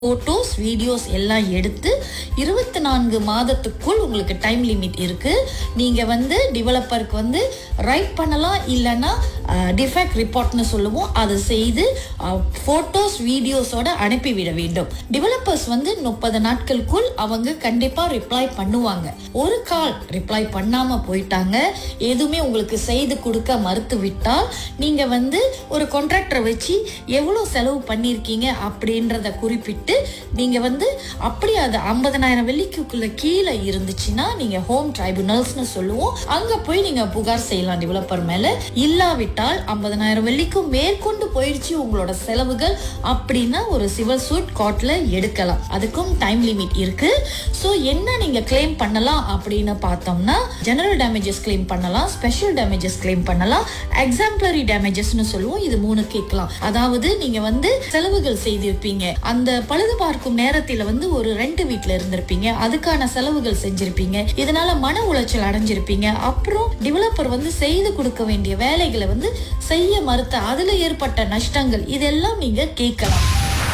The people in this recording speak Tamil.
ஃபோட்டோஸ் வீடியோஸ் எல்லாம் எடுத்து இருபத்தி நான்கு மாதத்துக்குள் உங்களுக்கு டைம் லிமிட் இருக்கு நீங்க வந்து டெவலப்பருக்கு வந்து ரைட் பண்ணலாம் இல்லைன்னா டிஃபெக்ட் ரிப்போர்ட்னு சொல்லுவோம் அதை செய்து ஃபோட்டோஸ் வீடியோஸோட அனுப்பிவிட வேண்டும் டெவலப்பர்ஸ் வந்து முப்பது நாட்களுக்குள் அவங்க கண்டிப்பா ரிப்ளை பண்ணுவாங்க ஒரு கால் ரிப்ளை பண்ணாம போயிட்டாங்க எதுவுமே உங்களுக்கு செய்து கொடுக்க மறுத்து விட்டால் நீங்க வந்து ஒரு கான்ட்ராக்டரை வச்சு எவ்வளவு செலவு பண்ணியிருக்கீங்க அப்படின்றத குறிப்பிட்டு நீங்க வந்து அப்படி அது ஐம்பதனாயிரம் வெள்ளிக்குள்ள கீழே இருந்துச்சுன்னா நீங்க ஹோம் ட்ரைபுனல்ஸ்னு சொல்லுவோம் அங்க போய் நீங்க புகார் செய்யலாம் டெவலப்பர் மேல இல்லாவிட்டால் ஐம்பதனாயிரம் வெள்ளிக்கும் மேற்கொண்டு போயிடுச்சு உங்களோட செலவுகள் அப்படின்னா ஒரு சிவில் சூட் கோர்ட்ல எடுக்கலாம் அதுக்கும் டைம் லிமிட் இருக்கு ஸோ என்ன நீங்க கிளைம் பண்ணலாம் அப்படின்னு பார்த்தோம்னா ஜெனரல் டேமேஜஸ் கிளைம் பண்ணலாம் ஸ்பெஷல் டேமேஜஸ் கிளைம் பண்ணலாம் எக்ஸாம்பிளரி டேமேஜஸ்னு சொல்லுவோம் இது மூணு கேட்கலாம் அதாவது நீங்க வந்து செலவுகள் செய்திருப்பீங்க அந்த பழுது பார்க்கும் நேரத்தில் வந்து ஒரு ரெண்ட் வீட்ல இருந்திருப்பீங்க அதுக்கான செலவுகள் செஞ்சிருப்பீங்க இதனால மன உளைச்சல் அடைஞ்சிருப்பீங்க அப்புறம் டெவலப்பர் வந்து செய்து கொடுக்க வேண்டிய வேலைகளை வந்து செய்ய மறுத்த அதுல ஏற்பட்ட நஷ்டங்கள் இதெல்லாம் நீங்க கேட்கலாம்